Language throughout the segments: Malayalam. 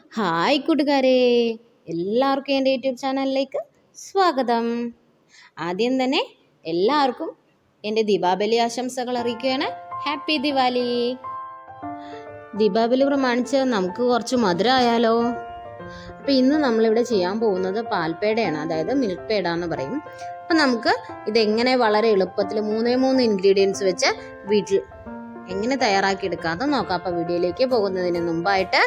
ഹായ് കൂട്ടുകാരെ എല്ലാവർക്കും എൻ്റെ യൂട്യൂബ് ചാനലിലേക്ക് സ്വാഗതം ആദ്യം തന്നെ എല്ലാവർക്കും എൻ്റെ ദീപാവലി ആശംസകൾ അറിയിക്കുകയാണ് ഹാപ്പി ദിവാലി ദീപാവലി പ്രമാണിച്ച് നമുക്ക് കുറച്ച് മധുരം ആയാലോ അപ്പം ഇന്ന് നമ്മളിവിടെ ചെയ്യാൻ പോകുന്നത് പാൽപ്പേടയാണ് അതായത് മിൽക്ക് പേട എന്ന് പറയും അപ്പം നമുക്ക് ഇതെങ്ങനെ വളരെ എളുപ്പത്തിൽ മൂന്നേ മൂന്ന് ഇൻഗ്രീഡിയൻസ് വെച്ച് വീട്ടിൽ എങ്ങനെ തയ്യാറാക്കി എടുക്കാമെന്ന് നോക്കാം അപ്പം വീഡിയോയിലേക്ക് പോകുന്നതിന് മുമ്പായിട്ട്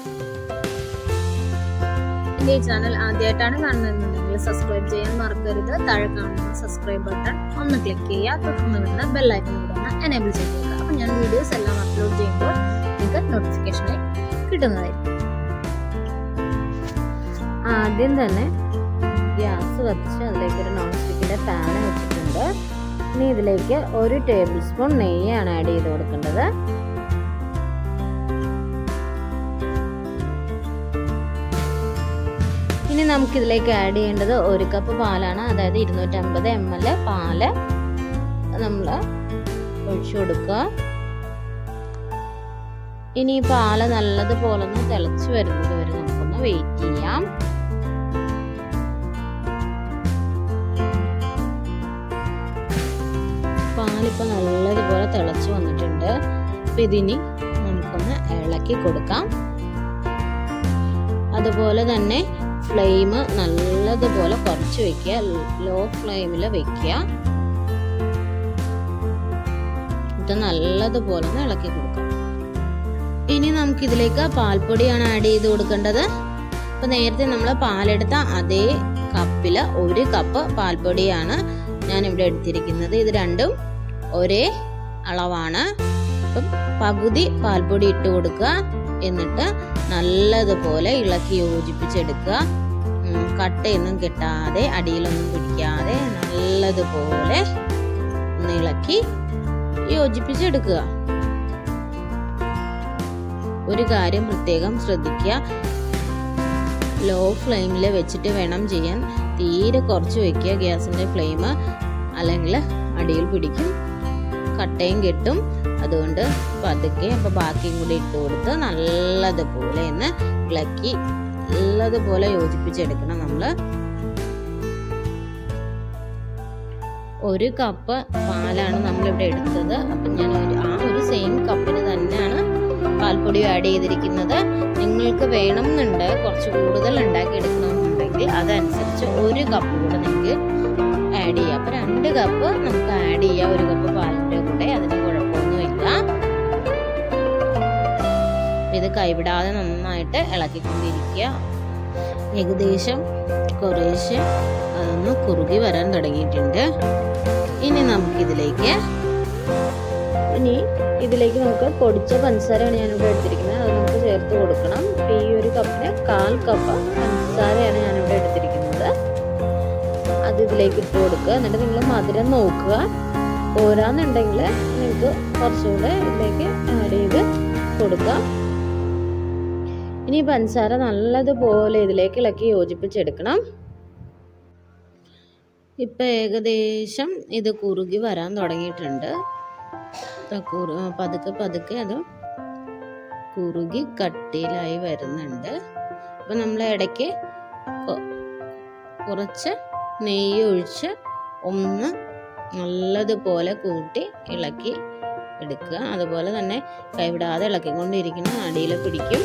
എന്റെ ഈ ചാനൽ ആദ്യമായിട്ടാണ് കാണുന്നതെന്നുണ്ടെങ്കിൽ സബ്സ്ക്രൈബ് ചെയ്യാൻ മറക്കരുത് താഴെ കാണുന്ന സബ്സ്ക്രൈബ് ബട്ടൺ ഒന്ന് ക്ലിക്ക് ചെയ്യുക തുടർന്ന് വരുന്ന ബെല്ലൈക്കൺ കൂടെ ഒന്ന് എനേബിൾ ചെയ്യുക അപ്പം ഞാൻ വീഡിയോസ് എല്ലാം അപ്ലോഡ് ചെയ്യുമ്പോൾ നിങ്ങൾക്ക് നോട്ടിഫിക്കേഷനായി കിട്ടുന്നതായിരിക്കും ആദ്യം തന്നെ ഗ്യാസ് കത്തിച്ച് അതിലേക്ക് ഒരു നോൺ സ്റ്റിക്കിൻ്റെ പാൻ വെച്ചിട്ടുണ്ട് ഇനി ഇതിലേക്ക് ഒരു ടേബിൾ സ്പൂൺ നെയ്യാണ് ആഡ് ചെയ്ത് കൊടുക്കേണ്ടത് ഇനി നമുക്കിതിലേക്ക് ആഡ് ചെയ്യേണ്ടത് ഒരു കപ്പ് പാലാണ് അതായത് ഇരുന്നൂറ്റമ്പത് എം എൽ പാല് നമ്മൾ ഒഴിച്ചു കൊടുക്കുക ഇനി ഈ പാല് നല്ലതുപോലെ ഒന്ന് തിളച്ച് വരുന്നത് വരെ നമുക്കൊന്ന് വെയിറ്റ് ചെയ്യാം പാലിപ്പോൾ നല്ലതുപോലെ തിളച്ച് വന്നിട്ടുണ്ട് അപ്പം ഇതിനി നമുക്കൊന്ന് ഇളക്കി കൊടുക്കാം അതുപോലെ തന്നെ ഫ്ലെയിം നല്ലതുപോലെ കുറച്ച് വെക്കുക ലോ ഫ്ലെയിമിൽ വെക്കുക ഇത് നല്ലതുപോലെ ഒന്ന് ഇളക്കി കൊടുക്കാം ഇനി നമുക്ക് ഇതിലേക്ക് പാൽപ്പൊടിയാണ് ആഡ് ചെയ്ത് കൊടുക്കേണ്ടത് അപ്പൊ നേരത്തെ നമ്മൾ പാലെടുത്ത അതേ കപ്പിൽ ഒരു കപ്പ് പാൽപ്പൊടിയാണ് ഞാൻ ഇവിടെ എടുത്തിരിക്കുന്നത് ഇത് രണ്ടും ഒരേ അളവാണ് അപ്പം പകുതി പാൽപ്പൊടി ഇട്ട് കൊടുക്കുക എന്നിട്ട് നല്ലതുപോലെ ഇളക്കി യോജിപ്പിച്ചെടുക്കുക കട്ടയൊന്നും കിട്ടാതെ അടിയിലൊന്നും പിടിക്കാതെ നല്ലതുപോലെ ഒന്ന് ഇളക്കി യോജിപ്പിച്ചെടുക്കുക ഒരു കാര്യം പ്രത്യേകം ശ്രദ്ധിക്കുക ലോ ഫ്ലെയിമിൽ വെച്ചിട്ട് വേണം ചെയ്യാൻ തീരെ കുറച്ച് വെക്കുക ഗ്യാസിൻ്റെ ഫ്ലെയിം അല്ലെങ്കിൽ അടിയിൽ പിടിക്കും കട്ടയും കിട്ടും അതുകൊണ്ട് പതുക്കെ അപ്പോൾ ബാക്കിയും കൂടി ഇട്ട് കൊടുത്ത് നല്ലതുപോലെ ഒന്ന് ഇളക്കി നല്ലതുപോലെ യോജിപ്പിച്ചെടുക്കണം നമ്മൾ ഒരു കപ്പ് പാലാണ് നമ്മളിവിടെ എടുത്തത് അപ്പം ഞാൻ ഒരു ആ ഒരു സെയിം കപ്പിന് തന്നെയാണ് പാൽപ്പൊടി ആഡ് ചെയ്തിരിക്കുന്നത് നിങ്ങൾക്ക് വേണമെന്നുണ്ട് കുറച്ച് കൂടുതൽ ഉണ്ടാക്കി എടുക്കണമെന്നുണ്ടെങ്കിൽ അതനുസരിച്ച് ഒരു കപ്പ് കൂടെ നിങ്ങൾക്ക് ആഡ് ചെയ്യാം അപ്പം രണ്ട് കപ്പ് നമുക്ക് ആഡ് ചെയ്യാം ഒരു കപ്പ് പാലിൻ്റെ കൂടെ അതിന് കുഴപ്പമൊന്നുമില്ല ഇത് കൈവിടാതെ നന്നായിട്ട് ഇളക്കിക്കൊണ്ടിരിക്കുക ഏകദേശം കുറേശ്ശെ അതൊന്ന് കുറുകി വരാൻ തുടങ്ങിയിട്ടുണ്ട് ഇനി നമുക്കിതിലേക്ക് ഇനി ഇതിലേക്ക് നമുക്ക് പൊടിച്ച പഞ്ചസാരയാണ് ഞാനിവിടെ എടുത്തിരിക്കുന്നത് അത് നമുക്ക് ചേർത്ത് കൊടുക്കണം ഈ ഒരു കപ്പിന് കാൽ കപ്പ് പഞ്ചസാരയാണ് ഞാനിവിടെ എടുത്തിരിക്കുന്നത് അത് ഇതിലേക്ക് ഇട്ട് കൊടുക്കുക എന്നിട്ട് നിങ്ങൾ മധുരം നോക്കുക പോരാന്നുണ്ടെങ്കിൽ നിങ്ങൾക്ക് കുറച്ചുകൂടെ ഇതിലേക്ക് ആഡ് ചെയ്ത് കൊടുക്കാം ഇനി പഞ്ചസാര നല്ലതുപോലെ ഇതിലേക്ക് ഇളക്കി യോജിപ്പിച്ചെടുക്കണം ഇപ്പം ഏകദേശം ഇത് കുറുകി വരാൻ തുടങ്ങിയിട്ടുണ്ട് പതുക്കെ പതുക്കെ അത് കുറുകി കട്ടിയിലായി വരുന്നുണ്ട് അപ്പം നമ്മൾ ഇടയ്ക്ക് കുറച്ച് നെയ്യ് ഒഴിച്ച് ഒന്ന് നല്ലതുപോലെ കൂട്ടി ഇളക്കി എടുക്കുക അതുപോലെ തന്നെ കൈവിടാതെ ഇളക്കിക്കൊണ്ടിരിക്കണം അടിയിൽ പിടിക്കും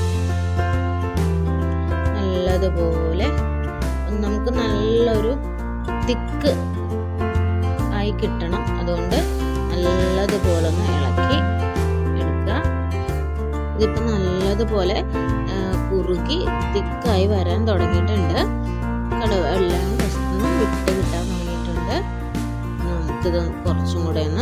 നല്ലതുപോലെ നമുക്ക് നല്ലൊരു തിക്ക് ആയി കിട്ടണം അതുകൊണ്ട് നല്ലതുപോലെ ഒന്ന് ഇളക്കി എടുക്കുക ഇതിപ്പോൾ നല്ലതുപോലെ കുറുകി തിക്കായി വരാൻ തുടങ്ങിയിട്ടുണ്ട് കടവ് എല്ലാം വശത്തുനിന്നും വിട്ട് കിട്ടാൻ തുടങ്ങിയിട്ടുണ്ട് നമുക്കിത് കുറച്ചും കൂടെ ഒന്ന്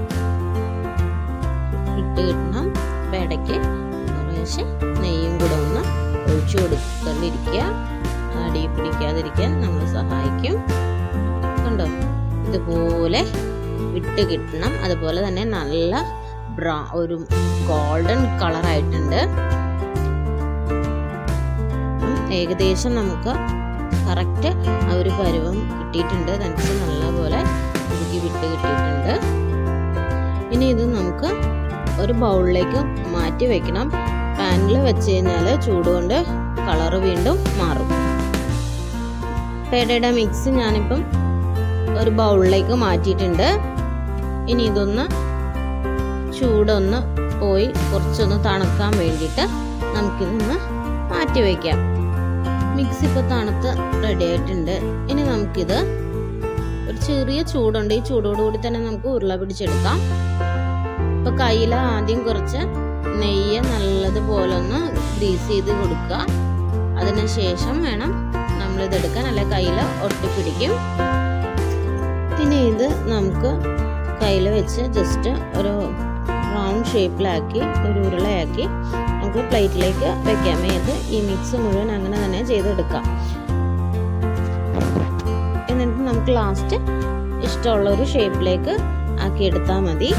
ഇട്ട് കിട്ടണം അപ്പം ഇടയ്ക്ക് കുറേശ്ശെ നെയ്യും കൂടെ ഒന്ന് ഒഴിച്ചു കൊടുത്തോണ്ടിരിക്കുക അടി പിടിക്കാതിരിക്കാൻ നമ്മൾ സഹായിക്കും കണ്ടോ ഇതുപോലെ വിട്ട് കിട്ടണം അതുപോലെ തന്നെ നല്ല ബ്രൗ ഒരു ഗോൾഡൻ കളറായിട്ടുണ്ട് ഏകദേശം നമുക്ക് കറക്റ്റ് ആ ഒരു പരുവം കിട്ടിയിട്ടുണ്ട് അതനുസരിച്ച് നല്ലപോലെ ഉരുക്കി വിട്ട് കിട്ടിയിട്ടുണ്ട് ഇനി ഇത് നമുക്ക് ഒരു ബൗളിലേക്ക് മാറ്റി വെക്കണം പാനിൽ വെച്ച് കഴിഞ്ഞാൽ ചൂട് കൊണ്ട് കളറ് വീണ്ടും മാറും പേടയുടെ മിക്സ് ഞാനിപ്പം ഒരു ബൗളിലേക്ക് മാറ്റിയിട്ടുണ്ട് ഇനി ഇതൊന്ന് ചൂടൊന്ന് പോയി കുറച്ചൊന്ന് തണുക്കാൻ വേണ്ടിയിട്ട് നമുക്കിതൊന്ന് മാറ്റി വയ്ക്കാം മിക്സ് ഇപ്പോൾ തണുത്ത് റെഡി ആയിട്ടുണ്ട് ഇനി നമുക്കിത് ഒരു ചെറിയ ചൂടുണ്ട് ഈ ചൂടോടുകൂടി തന്നെ നമുക്ക് ഉരുള പിടിച്ചെടുക്കാം ഇപ്പൊ കയ്യിൽ ആദ്യം കുറച്ച് നെയ്യ് നല്ലതുപോലെ ഒന്ന് ഗ്രീസ് ചെയ്ത് കൊടുക്കുക അതിനുശേഷം വേണം നമ്മൾ ഇതെടുക്കാൻ അല്ലെ കയ്യിൽ ഒട്ടിപ്പിടിക്കും ഇനി ഇത് നമുക്ക് കയ്യിൽ വെച്ച് ജസ്റ്റ് ഒരു റൗണ്ട് ഷേപ്പിലാക്കി ഒരു ഉരുളയാക്കി നമുക്ക് പ്ലേറ്റിലേക്ക് വെക്കാം ഏത് ഈ മിക്സ് മുഴുവൻ അങ്ങനെ തന്നെ ചെയ്തെടുക്കാം എന്നിട്ട് നമുക്ക് ലാസ്റ്റ് ഇഷ്ടമുള്ള ഒരു ഷേപ്പിലേക്ക് ആക്കി എടുത്താൽ മതി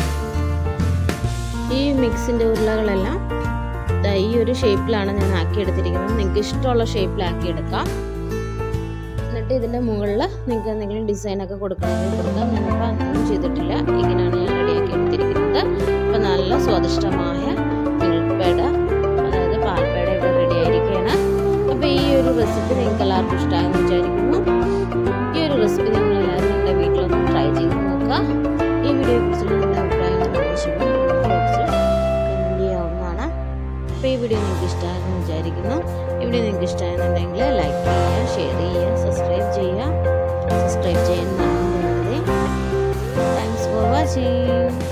ഈ മിക്സിൻ്റെ ഉരുളകളെല്ലാം ഈ ഒരു ഷേപ്പിലാണ് ഞാൻ ആക്കി എടുത്തിരിക്കുന്നത് നിങ്ങൾക്ക് ഇഷ്ടമുള്ള ഷേപ്പിലാക്കി എടുക്കാം എന്നിട്ട് ഇതിൻ്റെ മുകളിൽ നിങ്ങൾക്ക് എന്തെങ്കിലും ഡിസൈനൊക്കെ കൊടുക്കണമെങ്കിൽ കൊടുക്കാം ഞാനിപ്പോൾ അതൊന്നും ചെയ്തിട്ടില്ല ഇങ്ങനെയാണ് ഞാൻ റെഡിയാക്കി എടുത്തിരിക്കുന്നത് അപ്പോൾ നല്ല സ്വാദിഷ്ടമായ മിൽക്ക് പേട അതായത് പാൽപ്പേട ഇവിടെ റെഡി ആയിരിക്കുകയാണ് അപ്പോൾ ഈ ഒരു റെസിപ്പി നിങ്ങൾക്ക് എല്ലാവർക്കും ഇഷ്ടമായെന്ന് വിചാരിക്കുന്നു ഈ ഒരു റെസിപ്പി നിങ്ങൾ എല്ലാവരും നിങ്ങളുടെ വീട്ടിലൊന്ന് ട്രൈ ചെയ്ത് നോക്കുക ഈ വീഡിയോയെ കുറിച്ചുള്ള നിങ്ങളുടെ അഭിപ്രായങ്ങൾ നിർദ്ദേശങ്ങൾ ബോക്സിൽ കമൻറ്റ് ചെയ്യാവുന്നതാണ് അപ്പോൾ ഈ വീഡിയോ നിങ്ങൾക്ക് ഇഷ്ടമായെന്ന് വിചാരിക്കുന്നു ഈ വീഡിയോ നിങ്ങൾക്ക് ഇഷ്ടമായെന്നുണ്ടെങ്കിൽ ലൈക്ക് ചെയ്യുക ഷെയർ ചെയ്യുക സബ്സ്ക്രൈബ് ചെയ്യുക സബ്സ്ക്രൈബ് ചെയ്യാൻ മറന്നു താങ്ക്സ് ഫോർ വാച്ചിങ്